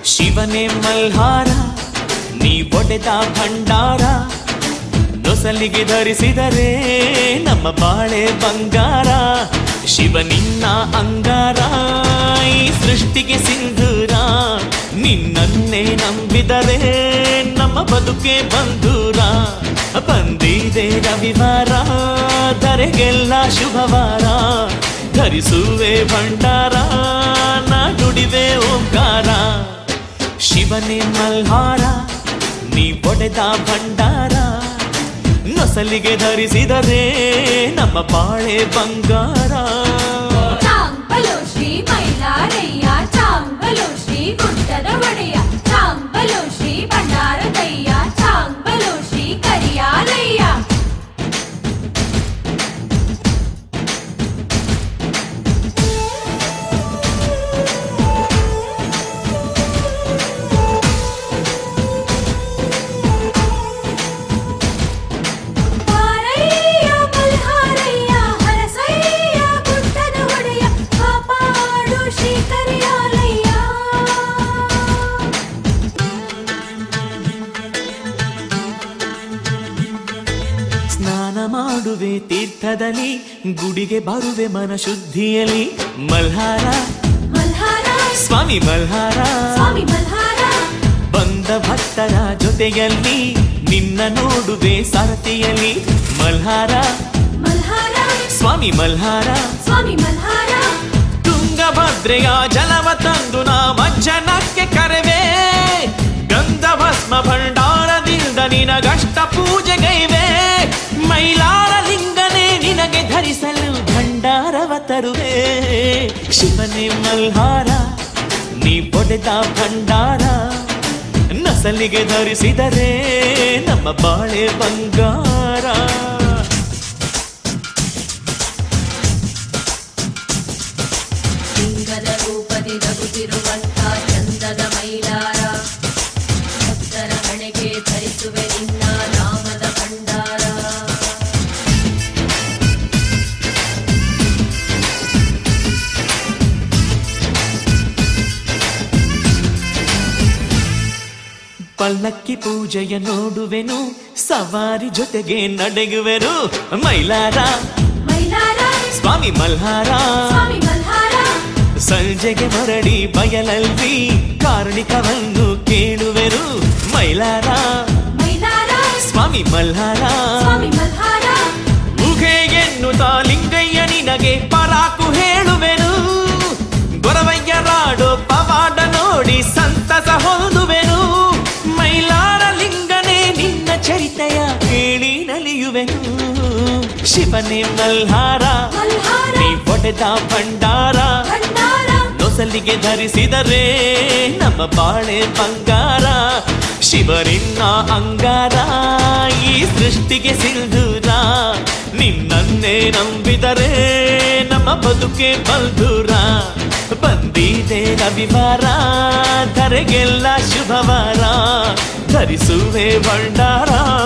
ಶಿವನೇ ಮಲ್ಹಾರ ನೀ ಒಡೆದ ಭಂಡಾರ ನೊಸಲಿಗೆ ಧರಿಸಿದರೆ ನಮ್ಮ ಬಾಳೆ ಬಂಗಾರ ಶಿವ ನಿನ್ನ ಅಂಗಾರ ಈ ಸೃಷ್ಟಿಗೆ ಸಿಂಧೂರ ನಿನ್ನನ್ನೇ ನಂಬಿದರೆ ನಮ್ಮ ಬದುಕೆ ಬಂಧೂರ ಬಂದಿದೆ ರವಿವಾರ ಧರೆಗೆಲ್ಲ ಶುಭವಾರ ಧರಿಸುವೆ ಭಂಡಾರ ನಾ ನುಡಿವೆ ಓಂಕಾರ ಶಿವನೇ ಮಲ್ಹಾರ ನೀ ಒಡೆದ ಭಂಡಾರ ನೊಸಲಿಗೆ ಧರಿಸಿದರೆ ನಮ್ಮ ಬಾಳೆ ಬಂಗಾರ ಚಾಂಬಲು ಶ್ರೀ ಮೈಲಾರಯ್ಯ ಚಾಂಬಲು ಶ್ರೀ ಗುಡ್ಡದ ಒಡೆಯ ಚಾಂಬಲು ಶ್ರೀ ಭಂಡಾರದಯ್ಯ ಚಾಂಬಲು ಶ್ರೀ ಕರಿಯಾಲಯ್ಯ ಪಾರಯ್ಯ ಮಲ್ಹಾರಯ್ಯ ಹರಸಯ್ಯ ಗುಡ್ಡದ ಒಡೆಯ ಕಾಪಾಡು ಶ್ರೀ ಕರಿಯಾಲಯ್ಯ ಸ್ನಾನ ಮಾಡುವೆ ತೀರ್ಥದಲ್ಲಿ ಗುಡಿಗೆ ಬರುವೆ ಮನ ಶುದ್ಧಿಯಲ್ಲಿ ಮಲ್ಹಾರ ಮಲ್ಹಾರ ಸ್ವಾಮಿ ಮಲ್ಹಾರ ಸ್ವಾಮಿ ಮಲ್ಹಾರ ಬಂದ ಭಕ್ತರ ಜೊತೆಯಲ್ಲಿ ನಿನ್ನ ನೋಡುವೆ ಸಾರಥಿಯಲ್ಲಿ ಮಲ್ಹಾರ ಮಲ್ಹಾರ ಸ್ವಾಮಿ ಮಲ್ಹಾರ ಸ್ವಾಮಿ ಮಲ್ಹಾರ ತುಂಗಭದ್ರೆಯ ಜಲವ ತಂದು ನಾ ಮಜ್ಜನಕ್ಕೆ ಕರೆವೆ ಗಂಧ ಭಸ್ಮ ಭಂಡಾರದಿಂದ ನಿನಗಷ್ಟ ಪೂಜೆಗೈವೆ ಮೈಲಾರ ಲಿಂಗನೇ ನಿನಗೆ ಧರಿಸಲು ಭಂಡಾರವ ತರುವೆ ಶಿವನೇ ಮಲ್ಹಾರ ನೀ ಒಡೆದ ಭಂಡಾರ ನಸಲಿಗೆ ಧರಿಸಿದರೆ ನಮ್ಮ ಬಾಳೆ ಬಂಗಾರ ಲಿಂಗದ ರೂಪದಿ ನಗುತ್ತಿರುವಂತ ಚಂದದ ಮೈಲಾರ ಭಕ್ತರ ಹಣೆಗೆ ಧರಿಸುವೆ ನಿನ್ನ ನಾಮದ ಭಂಡಾರ ಪಲ್ಲಕ್ಕಿ ಪೂಜೆಯ ನೋಡುವೆನು ಸವಾರಿ ಜೊತೆಗೆ ನಡೆಯುವೆನು ಮೈಲಾರ ಮೈಲಾರ ಸ್ವಾಮಿ ಮಲ್ಹಾರ ಸ್ವಾಮಿ ಮಲ್ಹಾರ ಸಂಜೆಗೆ ಮರಳಿ ಬಯಲಲ್ಲಿ ಕಾರ್ಣಿಕವನ್ನು ಕೇಳುವೆನು ಮೈಲಾರ ಮೈಲಾರ ಸ್ವಾಮಿ ಮಲ್ಹಾರ ಸ್ವಾಮಿ ಮಲ್ಹಾರ ಮುಖೆ ಎನ್ನುತ್ತ ಲಿಂಗಯ್ಯ ನಿನಗೆ ಪರಾಕು ಹೇಳುವೆನು ಗೊರವಯ್ಯರಾಡೋ ಪವಾಡ ನೋಡಿ ಸಂತಸ ಹೊಂದುವೆನು ಮೈಲಾರ ಲಿಂಗನೇ ನಿನ್ನ ಚರಿತೆಯ ಕೇಳಿ ನಲಿಯುವೆನು ಶಿವನೇ ಮಲ್ಹಾರ ಮಲ್ಹಾರ ನೀ ಒಡೆದ ಭಂಡಾರ ಭಂಡಾರ ನೊಸಲಿಗೆ ಧರಿಸಿದರೆ ನಮ್ಮ ಬಾಳೆ ಬಂಗಾರ ಶಿವರಿನ್ನ ಅಂಗಾರ ಈ ಸೃಷ್ಟಿಗೆ ಸಿಲ್ದೂರ ನಿನ್ನನ್ನೇ ನಂಬಿದರೆ ನಮ್ಮ ಬದುಕೆ ಬಲ್ದೂರ ಬಂದಿದೆ ರವಿವಾರ ಧರೆಗೆಲ್ಲ ಶುಭವಾರ ಧರಿಸುವೆ ಭಂಡಾರ